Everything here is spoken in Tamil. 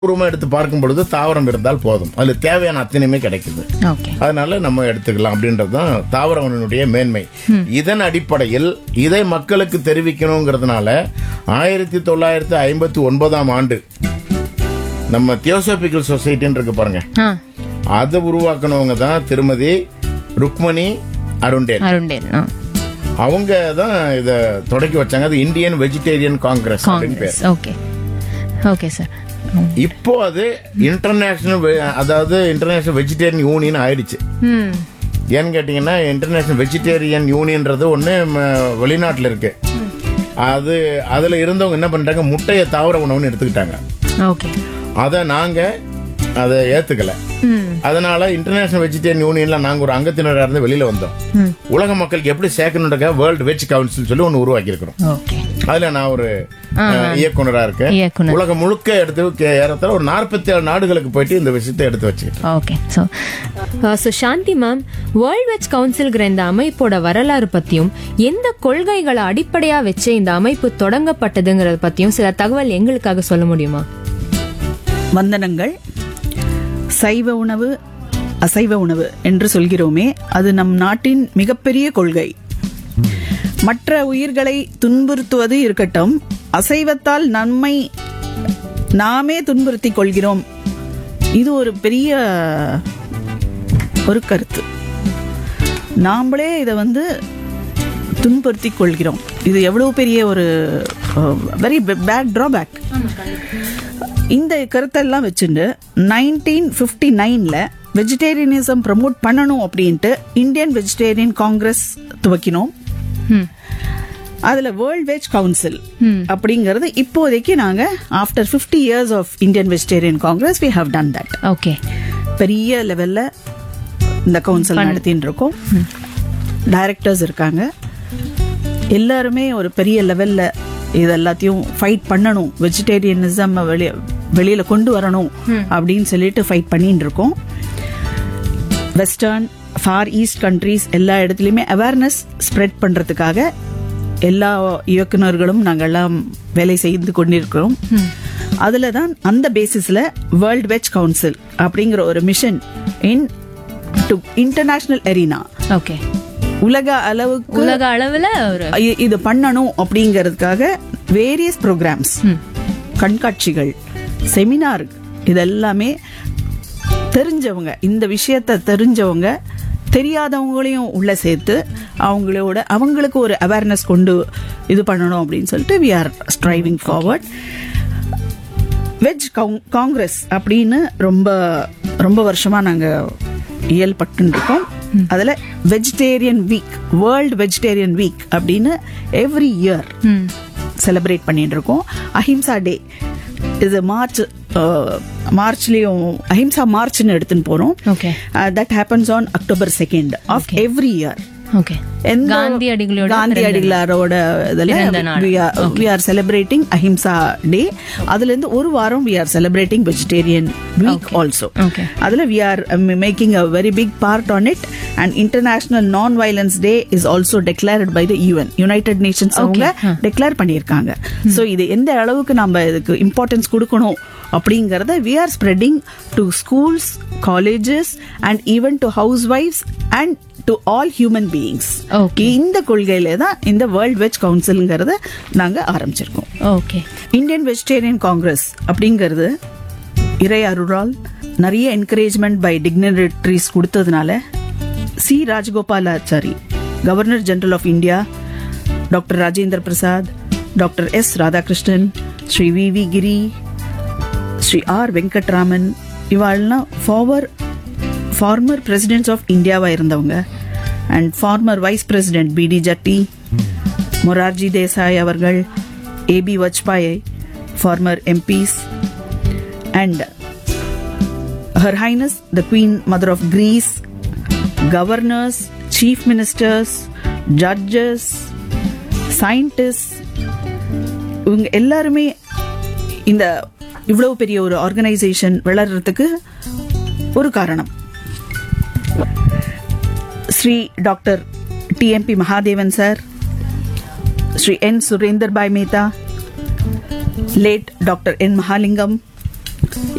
உருவமா எடுத்து பார்க்கும் பொழுது தாவரம் இருந்தால் போதும் அதுல தேவையான அத்தனையுமே கிடைக்குது ஓகே அதனால நம்ம எடுத்துக்கலாம் அப்படின்றது தான் தாவர உணவினுடைய மேன்மை இதன் அடிப்படையில் இதை மக்களுக்கு தெரிவிக்கணுங்கிறதுனால ஆயிரத்தி தொள்ளாயிரத்தி ஐம்பத்தி ஒன்பதாம் ஆண்டு நம்ம தியோசபிக்கல் சொசைட்டின்னு இருக்கு பாருங்க ஆ அதை உருவாக்குனவங்க தான் திருமதி ருக்மணி அருண்டேல் அருண்டேல் ஆ அவங்க தான் இதை தொடக்கி வச்சாங்க அது இந்தியன் வெஜிடேரியன் காங்கிரஸ் அப்படின்னு பேர் காங்கிரஸ் ஓகே ஓகே சார் இப்போ அது இன்டர்நேஷனல் அதாவது இன்டர்நேஷனல் வெஜிடேரியன் யூனியன் ஆயிடுச்சு ம் ஏன்னு கேட்டீங்கன்னா இன்டர்நேஷனல் வெஜிடேரியன் யூனியன்றது ஒன்று வெளிநாட்டில் இருக்கு அது அதுல இருந்தவங்க என்ன பண்றாங்க முட்டையை தாவர உணவுன்னு எடுத்துக்கிட்டாங்க ஓகே அதை நாங்க அதை ஏத்துக்கல ம் அதனால இன்டர்நேஷனல் வெஜிடேரியன் யூனியன்ல நாங்க ஒரு அங்கத்தினரா இருந்து வெளியில வந்தோம் ம் உலக மக்களுக்கு எப்படி சேர்க்கணுன்றக்க வேர்ல்டு வெஜ் கவுன்சில் சொல்லி ஒன்று உருவாக்கி இருக்கிறோம் ஓகே அதுல நான் ஒரு அஹ், இயக்குனரா இருக்கேன் இயக்குனர். உலகம் முழுக்க எடுத்து கே- ஏறத்தாழ ஒரு நாற்பத்தி ஏழு நாடுகளுக்கு போயிட்டு இந்த விஷயத்தை எடுத்து வச்சுக்கிட்டேன் okay so so Shanti ma'am world veg கவுன்சில்ங்கிற இந்த அமைப்போட வரலாறு பத்தியும் எந்த கொள்கைகளை அடிப்படையா வச்சு இந்த அமைப்பு தொடங்கப்பட்டதுங்கிறத பத்தியும் சில தகவல் எங்களுக்காக சொல்ல முடியுமா வந்தனங்கள் சைவ உணவு அசைவ உணவு என்று சொல்கிறோமே அது நம் நாட்டின் மிகப்பெரிய கொள்கை மற்ற உயிர்களை துன்புறுத்துவது இருக்கட்டும் அசைவத்தால் நம்மை நாமே துன்புறுத்திக் கொள்கிறோம் இது ஒரு பெரிய ஒரு கருத்து நாமளே இதை வந்து துன்புறுத்திக் கொள்கிறோம் இது எவ்வளவு பெரிய ஒரு வெரி பேட் டிராபேக் இந்த கருத்தெல்லாம் வச்சுட்டு நைன்டீன் ஃபிஃப்டி நைன்ல வெஜிடேரியனிசம் ப்ரமோட் பண்ணணும் அப்படின்ட்டு இந்தியன் வெஜிடேரியன் காங்கிரஸ் துவக்கினோம் ம் அதுல வேர்ல்ட் வெஜ் கவுன்சில் அப்படிங்கறது இப்போதைக்கு நாங்க after 50 years of Indian vegetarian congress we have done that okay பெரிய லெவல்ல இந்த கவுன்சில் நடத்தின்னு இருக்கோம் டைரக்டர்ஸ் இருக்காங்க எல்லாருமே ஒரு பெரிய லெவல்ல இது எல்லாத்தையும் ஃபைட் பண்ணணும் வெஜிடேரியனிசம் வெளிய வெளியில கொண்டு வரணும் அப்படின்னு சொல்லிட்டு ஃபைட் பண்ணிட்டு இருக்கோம் வெஸ்டர்ன் ஃபார் ஈஸ்ட் கண்ட்ரீஸ் எல்லா இடத்துலையுமே அவேர்னஸ் ஸ்ப்ரெட் பண்றதுக்காக எல்லா இயக்குனர்களும் நாங்கெல்லாம் வேலை செய்து கொண்டிருக்கிறோம் அதுல தான் அந்த பேசிஸ்ல வேர்ல்ட் வெஜ் கவுன்சில் அப்படிங்கிற ஒரு mission into international arena okay உலக அளவுக்கு உலக அளவுல ஒரு இ- இது பண்ணணும் அப்படிங்கிறதுக்காக வேரியஸ் ப்ரோக்ராம்ஸ் கண்காட்சிகள் செமினார் இதெல்லாமே தெரிஞ்சவங்க இந்த விஷயத்த தெரிஞ்சவங்க தெரியாதவங்களையும் உள்ள சேர்த்து அவங்களோட அவங்களுக்கு ஒரு அவேர்னஸ் கொண்டு இது பண்ணணும் அப்படின்னு சொல்லிட்டு we are striving forward veg congress அப்படின்னு ரொம்ப ரொம்ப வருஷமா நாங்க இயல்பட்டு இருக்கோம் அதுல vegetarian week world vegetarian week அப்படின்னு எவ்ரி இயர் ம் செலிப்ரேட் பண்ணிட்டு இருக்கோம் அஹிம்சா டே இது மார்ச் மார்ச்லயும் அஹிம்சா மார்ச்னு எடுத்துன்னு போறோம் okay that happens on October second of every year okay காந்தியடிகளோட காந்தி அடிகளாரோட பிறந்த நாள். இதுல we are celebrating Ahimsa day அதுல இருந்து ஒரு வாரம் we are celebrating vegetarian week also Okay. அதுல we are making a very big part on it and international non violence day is also declared by the UN United Nations அவங்க டிக்ளேர் பண்ணியிருக்காங்க சோ இது எந்த அளவுக்கு நம்ம இதுக்கு இம்பார்ட்டன்ஸ் கொடுக்கணும் அப்படிங்கறத we are spreading to schools colleges and even to ஹவுஸ் ஒய்ஃப்ஸ் and to all human beings Okay. இந்த கொள்கையில தான் இந்த வேர்ல்ட் வெஜ் கவுன்சில்ங்கிறத நாங்க ஆரம்பிச்சிருக்கோம் ஓகே இந்தியன் வெஜிடேரியன் காங்கிரஸ் அப்படிங்கிறது இறை அருளால் நிறைய என்கரேஜ்மெண்ட் பை டிக்னரிட்டரிஸ் கொடுத்ததுனால C Rajagopalachari governor general of India doctor Rajendra Prasad doctor S Radhakrishnan Shri V V Giri Shri R Venkataraman இவாள்லாம் ஃபார்வர் ஃபார்மர் பிரசிடென்ட்ஸ் ஆஃப் இந்தியாவா இருந்தவங்க and former vice president B D Jatti Morarji Desai அவர்கள் AB Vajpayee former MPs and Her Highness the Queen Mother of Greece, governors, chief ministers, judges, scientists இவங்க எல்லாருமே இந்த இவ்வளவு பெரிய ஒரு ஆர்கனைசேஷன் வளர்றதுக்கு ஒரு காரணம் Shri doctor TMP Mahadevan sir Shri N Surendar Bhai Mehta late doctor N Mahalingam